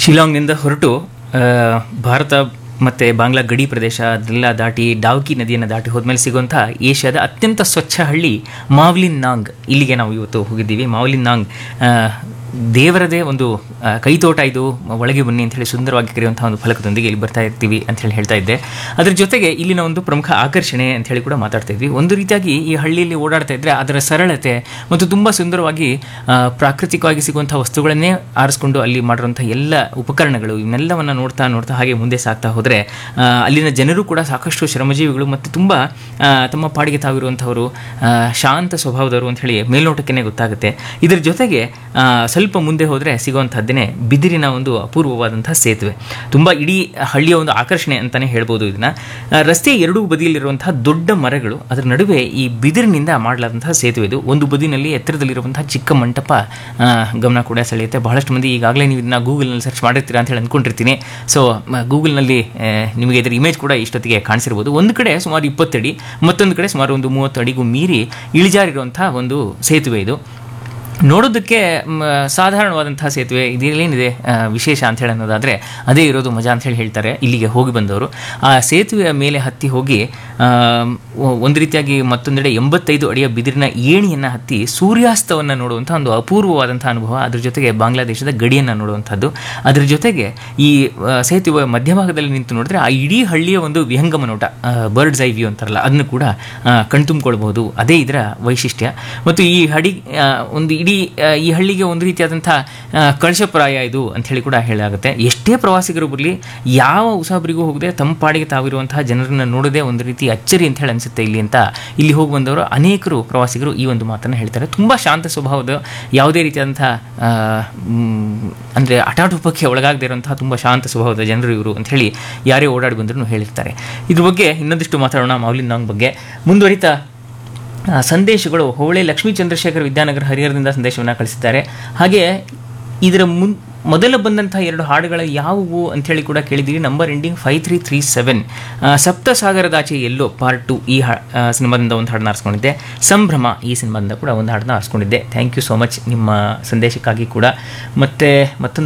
ಶಿಲಾಂಗ್ನಿಂದ ಹೊರಟು ಆ, ಭಾರತ ಮತ್ತು ಬಾಂಗ್ಲಾ ಗಡಿ ಪ್ರದೇಶ ಅದೆಲ್ಲ ದಾಟಿ ಡಾವ್ಕಿ ನದಿಯನ್ನು ದಾಟಿ ಹೋದ್ಮೇಲೆ ಸಿಗುವಂಥ ಏಷ್ಯಾದ ಅತ್ಯಂತ ಸ್ವಚ್ಛ ಹಳ್ಳಿ ಮಾವ್ಲಿನ್ ನಾಂಗ್ ಇಲ್ಲಿಗೆ ನಾವು ಇವತ್ತು ಹೋಗಿದ್ದೀವಿ ಮಾವ್ಲಿನ್ ನಾಂಗ್ ಆ, ದೇವರದೇ ಒಂದು ಆ, ಕೈತೋಟ ಇದು ಒಳಗೆ ಬನ್ನಿ ಅಂತ ಹೇಳಿ ಸುಂದರವಾಗಿ ಕರೆಯುವಂತಹ ಒಂದು ಫಲಕದೊಂದಿಗೆ ಇಲ್ಲಿ ಬರ್ತಾ ಇರ್ತೀವಿ ಅಂತ ಹೇಳಿ ಹೇಳ್ತಾ ಇದ್ದೆ ಅದರ ಜೊತೆಗೆ ಇಲ್ಲಿನ ಒಂದು ಪ್ರಮುಖ ಆಕರ್ಷಣೆ ಅಂತ ಹೇಳಿ ಕೂಡ ಮಾತಾಡ್ತಾ ಇದ್ವಿ ಒಂದು ರೀತಿಯಾಗಿ ಈ ಹಳ್ಳಿಯಲ್ಲಿ ಓಡಾಡ್ತಾ ಇದ್ರೆ ಅದರ ಸರಳತೆ ಮತ್ತು ತುಂಬ ಸುಂದರವಾಗಿ ಆ, ಪ್ರಾಕೃತಿಕವಾಗಿ ಸಿಗುವಂಥ ವಸ್ತುಗಳನ್ನೇ ಆರಿಸ್ಕೊಂಡು ಅಲ್ಲಿ ಮಾಡಿರುವಂಥ ಎಲ್ಲ ಉಪಕರಣಗಳು ಇವನ್ನೆಲ್ಲವನ್ನು ನೋಡ್ತಾ ನೋಡ್ತಾ ಹಾಗೆ ಮುಂದೆ ಸಾಗ್ತಾ ಹೋದರೆ ಅಲ್ಲಿನ ಜನರು ಕೂಡ ಸಾಕಷ್ಟು ಶ್ರಮಜೀವಿಗಳು ಮತ್ತು ತುಂಬ ಆ, ತಮ್ಮ ಪಾಡಿಗೆ ತಾವಿರುವಂಥವರು ಆ, ಶಾಂತ ಸ್ವಭಾವದವರು ಅಂತ ಹೇಳಿ ಮೇಲ್ನೋಟಕ್ಕೆ ಗೊತ್ತಾಗುತ್ತೆ ಇದರ ಜೊತೆಗೆ ಆ, ಸ್ವಲ್ಪ ಮುಂದೆ ಹೋದರೆ ಸಿಗುವಂಥದ್ದೇನೆ ಬಿದಿರಿನ ಒಂದು ಅಪೂರ್ವವಾದಂಥ ಸೇತುವೆ ತುಂಬ ಇಡೀ ಹಳ್ಳಿಯ ಒಂದು ಆಕರ್ಷಣೆ ಅಂತಲೇ ಹೇಳ್ಬೋದು ಇದನ್ನು ರಸ್ತೆಯ ಎರಡೂ ಬದಿಯಲ್ಲಿರುವಂತಹ ದೊಡ್ಡ ಮರಗಳು ಅದರ ನಡುವೆ ಈ ಬಿದಿರಿನಿಂದ ಮಾಡಲಾದಂತಹ ಸೇತುವೆ ಇದು ಒಂದು ಬದಿನಲ್ಲಿ ಎತ್ತರದಲ್ಲಿರುವಂತಹ ಚಿಕ್ಕ ಮಂಟಪ ಆ, ಗಮನ ಕೂಡ ಸೆಳೆಯುತ್ತೆ ಬಹಳಷ್ಟು ಮಂದಿ ಈಗಾಗಲೇ ನೀವು ಇದನ್ನ ಗೂಗಲ್ನಲ್ಲಿ ಸರ್ಚ್ ಮಾಡಿರ್ತೀರಾ ಅಂತ ಹೇಳಿ ಅಂದ್ಕೊಂಡಿರ್ತೀನಿ ಸೊ ಗೂಗಲ್ನಲ್ಲಿ ನಿಮಗೆ ಇದರ ಇಮೇಜ್ ಕೂಡ ಇಷ್ಟೊತ್ತಿಗೆ ಕಾಣಿಸಿರ್ಬೋದು ಒಂದು ಕಡೆ ಸುಮಾರು ಇಪ್ಪತ್ತಡಿ ಮತ್ತೊಂದು ಕಡೆ ಸುಮಾರು ಒಂದು ಮೂವತ್ತು ಅಡಿಗೂ ಮೀರಿ ಇಳಿಜಾರಿರುವಂಥ ಒಂದು ಸೇತುವೆ ಇದು ನೋಡೋದಕ್ಕೆ ಮ್, ಸಾಧಾರಣವಾದಂತಹ ಸೇತುವೆ ಇದೇನೇನಿದೆ ಆ, ವಿಶೇಷ ಅಂತ ಹೇಳಿ ಅನ್ನೋದಾದರೆ ಅದೇ ಇರೋದು ಮಜಾ ಅಂತ ಹೇಳಿ ಹೇಳ್ತಾರೆ ಇಲ್ಲಿಗೆ ಹೋಗಿ ಬಂದವರು ಆ ಸೇತುವೆಯ ಮೇಲೆ ಹತ್ತಿ ಹೋಗಿ ಆ, ಒ- ಒಂದು ರೀತಿಯಾಗಿ ಮತ್ತೊಂದೆಡೆ ಎಂಬತ್ತೈದು ಅಡಿಯ ಬಿದಿರಿನ ಏಣಿಯನ್ನು ಹತ್ತಿ ಸೂರ್ಯಾಸ್ತವನ್ನು ನೋಡುವಂಥ ಒಂದು ಅಪೂರ್ವವಾದಂಥ ಅನುಭವ ಅದ್ರ ಜೊತೆಗೆ ಬಾಂಗ್ಲಾದೇಶದ ಗಡಿಯನ್ನು ನೋಡುವಂಥದ್ದು ಅದ್ರ ಜೊತೆಗೆ ಈ ಆ, ಸೇತುವೆ ಮಧ್ಯಭಾಗದಲ್ಲಿ ನಿಂತು ನೋಡಿದ್ರೆ ಆ ಇಡೀ ಹಳ್ಳಿಯ ಒಂದು ವಿಹಂಗಮ ನೋಟ ಬರ್ಡ್ಸ್ ಐ ವ್ಯೂ ಅಂತಾರಲ್ಲ ಅದನ್ನು ಕೂಡ ಆ, ಕಣ್ತುಂಬಿಕೊಳ್ಬಹುದು ಅದೇ ಇದರ ವೈಶಿಷ್ಟ್ಯ ಮತ್ತು ಈ ಹಡಿ ಆ, ಒಂದು ಇಡೀ ಆ, ಈ ಹಳ್ಳಿಗೆ ಒಂದು ರೀತಿಯಾದಂಥ ಆ, ಕಳಶಪ್ರಾಯ ಇದು ಅಂತ ಹೇಳಿ ಕೂಡ ಹೇಳಾಗುತ್ತೆ ಎಷ್ಟೇ ಪ್ರವಾಸಿಗರು ಬರಲಿ ಯಾವ ಉಸಾಬರಿಗೂ ಹೋಗದೆ ತಮ್ಮ ಪಾಡಿಗೆ ತಾವಿರುವಂತಹ ಜನರನ್ನ ನೋಡೋದೇ ಒಂದು ರೀತಿ ಅಚ್ಚರಿ ಅಂತ ಹೇಳಿ ಅನಿಸುತ್ತೆ ಇಲ್ಲಿ ಅಂತ ಇಲ್ಲಿ ಹೋಗಿ ಬಂದವರು ಅನೇಕರು ಪ್ರವಾಸಿಗರು ಈ ಒಂದು ಮಾತನ್ನು ಹೇಳ್ತಾರೆ ತುಂಬ ಶಾಂತ ಸ್ವಭಾವದ ಯಾವುದೇ ರೀತಿಯಾದಂಥ ಆ, ಮ್, ಅಂದರೆ ಹಠಾಟೋಪಕ್ಕೆ ಒಳಗಾಗದೇ ಇರುವಂತಹ ತುಂಬ ಶಾಂತ ಸ್ವಭಾವದ ಜನರು ಇವರು ಅಂತ ಹೇಳಿ ಯಾರೇ ಓಡಾಡಿ ಬಂದರೂ ಹೇಳಿರ್ತಾರೆ ಇದ್ರ ಬಗ್ಗೆ ಇನ್ನೊಂದಿಷ್ಟು ಮಾತಾಡೋಣ ಮೌಲಿನ್ ನಾಂಗ್ ಬಗ್ಗೆ ಮುಂದುವರಿತಾ ಆ, ಸಂದೇಶಗಳು ಹೋಳೆ ಲಕ್ಷ್ಮೀ ಚಂದ್ರಶೇಖರ್ ವಿದ್ಯಾನಗರ ಹರಿಹರದಿಂದ ಸಂದೇಶವನ್ನು ಕಳಿಸಿದ್ದಾರೆ ಹಾಗೆ ಇದರ ಮುನ್ ಮೊದಲ ಬಂದಂಥ ಎರಡು ಹಾಡುಗಳ ಯಾವುವು ಅಂಥೇಳಿ ಕೂಡ ಕೇಳಿದ್ದೀರಿ number ending five three three seven Sapta Saagaradaache ಎಲ್ಲೋ ಪಾರ್ಟ್ ಟು ಈ ಹಾ ಆ, ಸಿನಿಮಾದಿಂದ ಒಂದು ಹಾಡನ್ನ ಆರಿಸ್ಕೊಂಡಿದ್ದೆ ಸಂಭ್ರಮ ಈ ಸಿನಿಮಾದಿಂದ ಕೂಡ ಒಂದು ಹಾಡನ್ನ ಆರಿಸ್ಕೊಂಡಿದ್ದೆ ಥ್ಯಾಂಕ್ ಯು ಸೋ ಮಚ್ ನಿಮ್ಮ ಸಂದೇಶಕ್ಕಾಗಿ ಕೂಡ ಮತ್ತು ಮತ್ತೊಂದು